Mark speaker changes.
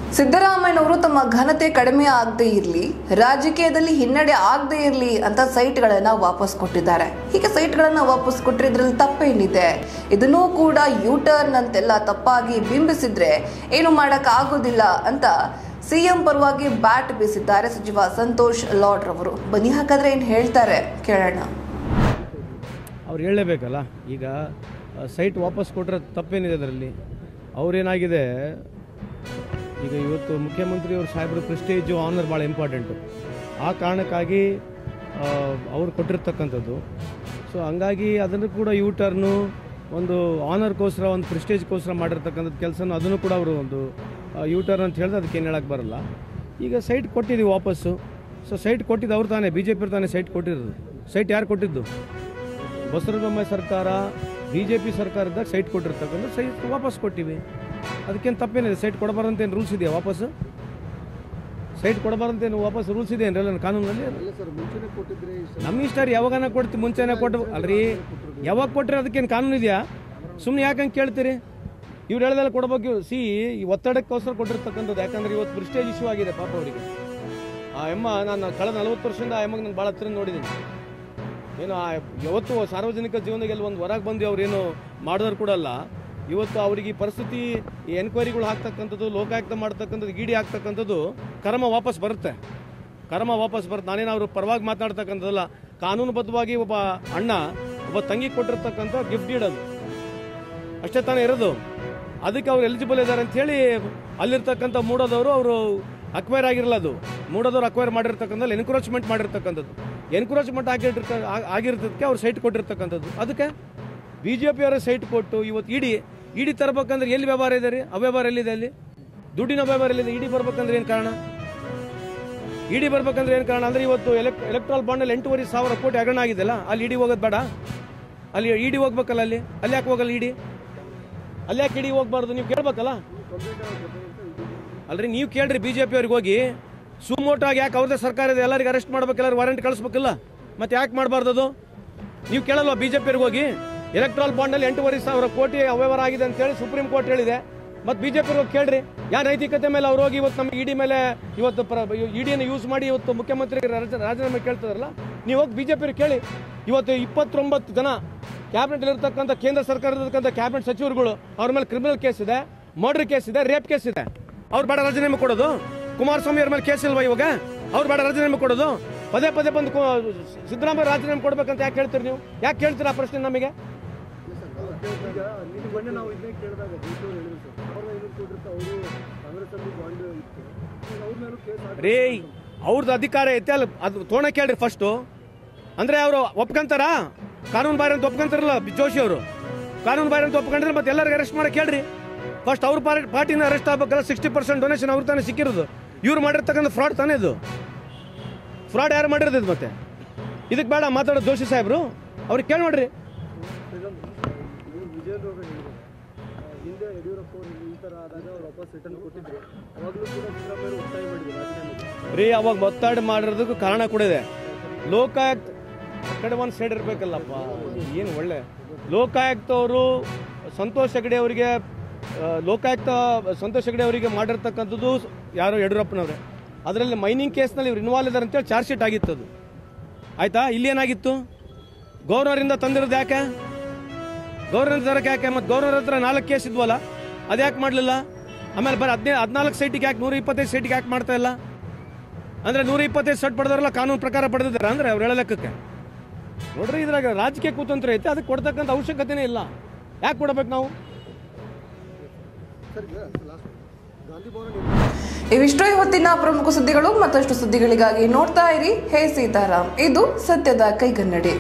Speaker 1: ಸಿದ್ದರಾಮಯ್ಯನವರು ತಮ್ಮ ಘನತೆ ಕಡಿಮೆ ಆಗದೇ ಇರಲಿ ರಾಜಕೀಯದಲ್ಲಿ ಹಿನ್ನಡೆ ಆಗದೇ ಇರಲಿ ಅಂತ ಸೈಟ್ಗಳನ್ನ ವಾಪಸ್ ಕೊಟ್ಟಿದ್ದಾರೆ ಹೀಗೆ ಸೈಟ್ಗಳನ್ನ ವಾಪಸ್ ಕೊಟ್ಟಿದ್ರಲ್ಲಿ ತಪ್ಪೇನಿದೆ ಇದನ್ನೂ ಕೂಡ ಯೂ ಟರ್ನ್ ಅಂತೆಲ್ಲ ತಪ್ಪಾಗಿ ಬಿಂಬಿಸಿದ್ರೆ ಏನು ಮಾಡಕ್ ಆಗೋದಿಲ್ಲ ಅಂತ ಸಿಎಂ ಪರವಾಗಿ ಬ್ಯಾಟ್ ಬೀಸಿದ್ದಾರೆ ಸಚಿವ ಸಂತೋಷ್ ಲಾಡ್ ರವರು ಬನ್ನಿ ಹಾಗಾದ್ರೆ ಏನ್ ಹೇಳ್ತಾರೆ ಕೇಳೋಣ
Speaker 2: ಅವ್ರು ಹೇಳಲೇಬೇಕಲ್ಲ ಈಗ ಸೈಟ್ ವಾಪಸ್ ಕೊಟ್ಟರೆ ತಪ್ಪೇನಿದೆ ಅದರಲ್ಲಿ ಅವ್ರೇನಾಗಿದೆ ಈಗ ಇವತ್ತು ಮುಖ್ಯಮಂತ್ರಿಯವರು ಸಾಹೇಬ್ರ ಪ್ರೆಸ್ಟೇಜು ಆನರ್ ಭಾಳ ಇಂಪಾರ್ಟೆಂಟು ಆ ಕಾರಣಕ್ಕಾಗಿ ಆ, ಅವ್ರು ಕೊಟ್ಟಿರ್ತಕ್ಕಂಥದ್ದು ಸೊ ಹಂಗಾಗಿ ಅದನ್ನು ಕೂಡ ಯೂ ಟರ್ನು ಒಂದು ಆನರ್ಗೋಸ್ಕರ ಒಂದು ಪ್ರೆಸ್ಟೇಜ್ಗೋಸ್ಕರ ಮಾಡಿರ್ತಕ್ಕಂಥದ್ದು ಕೆಲಸನೂ ಅದನ್ನು ಕೂಡ ಅವರು ಒಂದು ಯೂ ಟರ್ನ್ ಅಂತ ಹೇಳಿದ್ರೆ ಅದಕ್ಕೆ ಏನು ಹೇಳಕ್ಕೆ ಬರಲ್ಲ ಈಗ ಸೈಟ್ ಕೊಟ್ಟಿದ್ದೀವಿ ವಾಪಸ್ಸು ಸೊ ಸೈಟ್ ಕೊಟ್ಟಿದ್ದು ಅವ್ರು ತಾನೇ ಬಿ ಜೆ ಪಿ ತಾನೇ ಸೈಟ್ ಕೊಟ್ಟಿರೋದು ಸೈಟ್ ಯಾರು ಕೊಟ್ಟಿದ್ದು ಬಸವರಾಜ ಸರ್ಕಾರ ಬಿ ಜೆ ಪಿ ಸರ್ಕಾರದಾಗ ಸೈಟ್ ಕೊಟ್ಟಿರ್ತಕ್ಕಂಥ ಸೈಟ್ ವಾಪಸ್ ಕೊಟ್ಟಿವಿ ಅದಕ್ಕೇನು ತಪ್ಪೇನಿದೆ ಸೈಟ್ ಕೊಡಬಾರಂತ ಏನು ರೂಲ್ಸ್ ಇದೆಯಾ ವಾಪಸ್ಸು ಸೈಟ್ ಕೊಡಬಾರಂತ ಏನು ವಾಪಸ್ ರೂಲ್ಸ್ ಇದೆ ಏನ್ರಲ್ಲ ಕಾನೂನಲ್ಲಿ ನಮ್ಮ ಇಷ್ಟ ರೀ ಯಾವಾಗನ ಕೊಡ್ತೀವಿ ಮುಂಚೆನೇ ಕೊಟ್ಟು ಅಲ್ರಿ ಯಾವಾಗ ಕೊಟ್ಟರೆ ಅದಕ್ಕೇನು ಕಾನೂನು ಇದೆಯಾ ಸುಮ್ಮನೆ ಯಾಕಂಗೆ ಕೇಳ್ತೀರಿ ಇವ್ರು ಹೇಳ್ದೆಲ್ಲ ಕೊಡ್ಬೇಕು ಸಿ ಈ ಒತ್ತಡಕ್ಕೋಸ್ಕರ ಕೊಟ್ಟಿರ್ತಕ್ಕಂಥದ್ದು ಯಾಕಂದ್ರೆ ಇವತ್ತು ಪ್ರಿಸ್ಟೇಜ್ ಇಶ್ಯೂ ಆಗಿದೆ ಪಾಪ ಅವರಿಗೆ ಆ ಎಮ್ಮ ನಾನು ಕಳೆದ ನಲವತ್ತು ವರ್ಷದಿಂದ ಆ ಎಮ್ಮಗೆ ನಾನು ಭಾಳ ಹತ್ರ ನೋಡಿದ್ದೀನಿ ಏನು ಆ ಯಾವತ್ತು ಸಾರ್ವಜನಿಕ ಜೀವನದಲ್ಲಿ ಒಂದು ಹೊರಗೆ ಬಂದು ಅವ್ರು ಏನು ಮಾಡಿದ್ರು ಕೂಡ ಅಲ್ಲ ಇವತ್ತು ಅವರಿಗೆ ಈ ಪರಿಸ್ಥಿತಿ ಈ ಎನ್ಕ್ವೈರಿಗಳು ಹಾಕ್ತಕ್ಕಂಥದ್ದು ಲೋಕಾಯುಕ್ತ ಮಾಡ್ತಕ್ಕಂಥದ್ದು ಇಡಿ ಹಾಕ್ತಕ್ಕಂಥದ್ದು ಕರ್ಮ ವಾಪಸ್ ಬರುತ್ತೆ ಕರ್ಮ ವಾಪಸ್ ಬರುತ್ತೆ ನಾನೇನು ಅವ್ರ ಪರವಾಗಿ ಮಾತಾಡ್ತಕ್ಕಂಥದ್ದಲ್ಲ ಕಾನೂನುಬದ್ಧವಾಗಿ ಒಬ್ಬ ಅಣ್ಣ ಒಬ್ಬ ತಂಗಿ ಕೊಟ್ಟಿರ್ತಕ್ಕಂಥ ಗಿಫ್ಟ್ ಇಡೋದು ಅಷ್ಟೇ ತಾನೇ ಇರೋದು ಅದಕ್ಕೆ ಅವ್ರು ಎಲಿಜಿಬಲ್ ಇದ್ದಾರೆ ಅಂತ ಹೇಳಿ ಅಲ್ಲಿರ್ತಕ್ಕಂಥ ಮೂಡೋದವರು ಅವರು ಅಕ್ವೈರ್ ಆಗಿರಲ್ಲ ಅದು ಮೂಡೋದವ್ರು ಅಕ್ವೈರ್ ಮಾಡಿರ್ತಕ್ಕಂಥದ್ದು ಎನ್ಕ್ರೋಚ್ಮೆಂಟ್ ಮಾಡಿರ್ತಕ್ಕಂಥದ್ದು ಎನ್ಕ್ರೋಚ್ಮೆಂಟ್ ಆಗಿರ್ತ ಆಗಿರ್ತದಕ್ಕೆ ಅವ್ರು ಸೈಟ್ ಕೊಟ್ಟಿರ್ತಕ್ಕಂಥದ್ದು ಅದಕ್ಕೆ ಬಿ ಜೆ ಪಿಯವರ ಸೈಟ್ ಕೊಟ್ಟು ಇವತ್ತು ಇಡಿ ಇಡಿ ತರಬೇಕಂದ್ರೆ ಎಲ್ಲಿ ವ್ಯವಹಾರ ಇದೆ ರೀ ಅವ್ಯವಹಾರ ಎಲ್ಲಿದೆ ಅಲ್ಲಿ ದುಡ್ಡಿನ ವ್ಯವಹಾರ ಎಲ್ಲಿದೆ ಇಡಿ ಬರ್ಬೇಕಂದ್ರೆ ಏನು ಕಾರಣ ಇಡಿ ಬರ್ಬೇಕಂದ್ರೆ ಏನು ಕಾರಣ ಅಂದ್ರೆ ಇವತ್ತು ಎಲೆಕ್ ಎಲೆಕ್ಟ್ರಾಲ್ ಬಾಂಡಲ್ಲಿ ಎಂಟೂವರೆ ಸಾವಿರ ಕೋಟಿ ಹಗರಣ ಆಗಿದೆಲ್ಲ ಅಲ್ಲಿ ಇಡಿ ಹೋಗೋದು ಬೇಡ ಅಲ್ಲಿ ಇಡಿ ಹೋಗ್ಬೇಕಲ್ಲ ಅಲ್ಲಿ ಅಲ್ಲಿ ಯಾಕೆ ಹೋಗಲ್ಲ ಇಡಿ ಅಲ್ಲಿ ಯಾಕೆ ಇಡಿ ಹೋಗ್ಬಾರ್ದು ನೀವು ಕೇಳ್ಬೇಕಲ್ಲ ಅಲ್ರಿ ನೀವು ಕೇಳ್ರಿ ಬಿ ಜೆ ಪಿ ಅವ್ರಿಗೆ ಹೋಗಿ ಸುಮೋಟಾಗಿ ಯಾಕೆ ಅವ್ರದ್ದೇ ಸರ್ಕಾರ ಇದೆ ಎಲ್ಲರಿಗೆ ಅರೆಸ್ಟ್ ಮಾಡ್ಬೇಕು ಎಲ್ಲರೂ ವಾರೆಂಟ್ ಕಳಿಸ್ಬೇಕಲ್ಲ ಮತ್ತೆ ಯಾಕೆ ಮಾಡಬಾರ್ದು ಅದು ನೀವು ಕೇಳಲ್ವಾ ಬಿ ಜೆ ಪಿಯವ್ರಿಗೆ ಹೋಗಿ ಎಲೆಕ್ಟ್ರಾಲ್ ಬಾಂಡಲ್ಲಿ ಎಂಟೂವರೆ ಸಾವಿರ ಕೋಟಿ ಅವ್ಯವಹಾರ ಆಗಿದೆ ಅಂತ ಹೇಳಿ ಸುಪ್ರೀಂ ಕೋರ್ಟ್ ಹೇಳಿದೆ ಮತ್ತೆ ಬಿ ಜೆ ಪಿ ಹೋಗಿ ಕೇಳ್ರಿ ಯಾ ನೈತಿಕತೆ ಮೇಲೆ ಅವ್ರು ಹೋಗಿ ಇವತ್ತು ನಮ್ಮ ಇಡಿ ಮೇಲೆ ಇವತ್ತು ಇಡಿಯನ್ನು ಯೂಸ್ ಮಾಡಿ ಇವತ್ತು ಮುಖ್ಯಮಂತ್ರಿಗೆ ರಾಜ- ರಾಜೀನಾಮೆ ಕೇಳ್ತಿದಾರಲ್ಲ ನೀವು ಹೋಗಿ ಬಿ ಜೆ ಪಿ ಕೇಳಿ ಇವತ್ತು ಇಪ್ಪತ್ತೊಂಬತ್ತು ಜನ ಕ್ಯಾಬಿನೆಟ್ ಇರತಕ್ಕಂಥ ಕೇಂದ್ರ ಸರ್ಕಾರದಕ್ಕಂಥ ಕ್ಯಾಬಿನೆಟ್ ಸಚಿವರುಗಳು ಅವ್ರ ಮೇಲೆ ಕ್ರಿಮಿನಲ್ ಕೇಸ್ ಇದೆ ಮರ್ಡರ್ ಕೇಸ್ ಇದೆ ರೇಪ್ ಕೇಸ್ ಇದೆ ಅವ್ರು ಬೇಡ ರಾಜೀನಾಮೆ ಕೊಡೋದು ಕುಮಾರಸ್ವಾಮಿ ಅವ್ರ ಮೇಲೆ ಕೇಸ್ ಇಲ್ವಾ ಇವಾಗ ಅವ್ರು ಬೇಡ ರಾಜೀನಾಮೆ ಕೊಡೋದು ಪದೇ ಪದೇ ಬಂದು ಕು- ಸಿದ್ದರಾಮಯ್ಯ ರಾಜೀನಾಮೆ ಕೊಡ್ಬೇಕಂತ ಯಾಕೆ ಹೇಳ್ತೀರಿ ನೀವು ಯಾಕೆ ಕೇಳ್ತೀರಾ ಆ ಪ್ರಶ್ನೆ ನಮಗೆ
Speaker 3: ನೀವು ಮೊನ್ನೆ ನಾವು ಇದನ್ನೇ ಕೇಳಿದಾಗ ಜೋಶಿ ಅವರು ಹೇಳಿದ್ರು ಸರ್ ಅವ್ರ ಐನೂರು ಕೋಟಿ ರೂಪಾಯಿ ಅವರು ಕಾಂಗ್ರೆಸ್ಸಲ್ಲಿ ಬಾಂಡ್ ಇತ್ತು ಈಗ ಅವ್ರ ಮೇಲೂ ಕೇಸ್ ಹಾಕಿ
Speaker 2: ರೀ ಅವ್ರದ್ದು ಅಧಿಕಾರ ಐತೆ ಅಲ್ಲ ಅದು ತೋಣ ಕೇಳ್ರಿ ಫಸ್ಟು ಅಂದ್ರೆ ಅವರು ಒಪ್ಕೊಂತಾರ ಕಾನೂನು ಬಾರಿ ಅಂತ ಒಪ್ಕೊಂತಾರಲ್ಲ ಜೋಶಿ ಅವರು ಕಾನೂನು ಬಾರಿ ಅಂತ ಒಪ್ಕೊಂಡ್ರೆ ಮತ್ತೆ ಎಲ್ಲರಿಗೂ ಅರೆಸ್ಟ್ ಮಾಡಕ್ಕೆ ಹೇಳ್ರಿ ಫಸ್ಟ್ ಅವ್ರ ಪಾರ್ಟಿ ಪಾರ್ಟಿನ ಅರೆಸ್ಟ್ ಆಗ್ಬೇಕಲ್ಲ ಸಿಕ್ಸ್ಟಿ ಪರ್ಸೆಂಟ್ ಡೊನೇಷನ್ ಅವ್ರು ತಾನೇ ಸಿಕ್ಕಿರೋದು ಇವ್ರು ಮಾಡಿರ್ತಕ್ಕಂಥ ಫ್ರಾಡ್ ತಾನೇ ಇದು ಫ್ರಾಡ್ ಯಾರು ಮಾಡಿರೋದು ಇದು ಮತ್ತೆ ಇದಕ್ಕೆ ಬೇಡ ಮಾತಾಡೋದು ಜೋಶಿ ಸಾಹೇಬ್ರು ಅವ್ರಿಗೆ ಕೇಳಿ ನೋಡ್ರಿ
Speaker 3: ನೀವು ವಿಜಯೇಂದ್ರ ಅವರು ಹೇಳಿದ್ರು ಆ, ಹಿಂದೆ ಯಡಿಯೂರಪ್ಪ ಅವರು ಈ ಥರ ಆದಾಗ ಅವ್ರು ವಾಪಸ್ ರಿಟರ್ನ್ ಕೊಟ್ಟಿದ್ರು ಅವಾಗಲೂ ಕೂಡ ಸಿದ್ದರಾಮಯ್ಯ ಅವರು ಒತ್ತಾಯ ಮಾಡಿದ್ರು ರಾಜೀನಾಮೆಗೆ
Speaker 2: ರೀ ಅವಾಗ ಒತ್ತಡ ಮಾಡಿರೋದಕ್ಕೂ ಕಾರಣ ಕೂಡ ಇದೆ ಲೋಕಾಯುಕ್ತ ಆ ಕಡೆ ಒಂದು ಸೈಡ್ ಇರಬೇಕಲ್ಲಪ್ಪ ಏನು ಒಳ್ಳೆ ಲೋಕಾಯುಕ್ತ ಅವರು ಸಂತೋಷ್ ಹೆಗಡೆ ಅವರಿಗೆ ಆ, ಲೋಕಾಯುಕ್ತ ಸಂತೋಷ್ ಹೆಗಡೆ ಅವರಿಗೆ ಮಾಡಿರ್ತಕ್ಕಂಥದ್ದು ಯಾರು ಯಡಿಯೂರಪ್ಪನವ್ರೆ ಅದರಲ್ಲಿ ಮೈನಿಂಗ್ ಕೇಸ್ನಲ್ಲಿ ಇವ್ರು ಇನ್ವಾಲ್ವ್ ಇದ್ದಾರೆ ಅಂತೇಳಿ ಚಾರ್ಜ್ ಶೀಟ್ ಆಗಿತ್ತು ಅದು ಆಯ್ತಾ ಇಲ್ಲಿ ಏನಾಗಿತ್ತು ಗೌರ್ನರಿಂದ ತಂದಿರೋದು ಯಾಕೆ ಗೌರ್ನರ್ ತರಕ್ಕೆ ಯಾಕೆ ಮತ್ತು ಗೌರ್ನರ್ ಹತ್ರ ನಾಲ್ಕು ಕೇಸ್ ಇದ್ವಲ್ಲ ಅದು ಯಾಕೆ ಮಾಡಲಿಲ್ಲ ಆಮೇಲೆ ಬರೀ ಹದಿನೈದು ಹದಿನಾಲ್ಕು ಸೈಟಿಗೆ ಯಾಕೆ ನೂರ ಇಪ್ಪತ್ತೈದು ಸೈಟಿಗೆ ಯಾಕೆ ಮಾಡ್ತಾ ಇಲ್ಲ ಅಂದ್ರೆ ನೂರ ಇಪ್ಪತ್ತೈದು ಸೆಟ್ ಪಡೆದವರಲ್ಲ ಕಾನೂನು ಪ್ರಕಾರ ಪಡೆದಿದ್ದಾರೆ ಅಂದ್ರೆ ಅವ್ರು ಹೇಳೋ ಲೆಕ್ಕಕ್ಕೆ ನೋಡ್ರಿ ಇದ್ರಾಗ ರಾಜಕೀಯ ಕೂತಂತ್ರ ಐತೆ ಅದಕ್ಕೆ ಕೊಡ್ತಕ್ಕಂಥ ಅವಶ್ಯಕತೆನೇ ಇಲ್ಲ ಯಾಕೆ ಕೊಡ್ಬೇಕು ನಾವು
Speaker 3: ಸರ್ ಈಗ ಲಾಸ್ಟ್ ಗಾಂಧಿ ಭವನ ನಿರ್ಮಾಣ
Speaker 1: ಇವಿಷ್ಟೋ ಇವತ್ತಿನ ಪ್ರಮುಖ ಸುದ್ದಿಗಳು ಮತ್ತಷ್ಟು ಸುದ್ದಿಗಳಿಗಾಗಿ ನೋಡ್ತಾ ಇರಿ ಹೇ ಸೀತಾರಾಮ್ ಇದು ಸತ್ಯದ ಕೈಗನ್ನಡಿ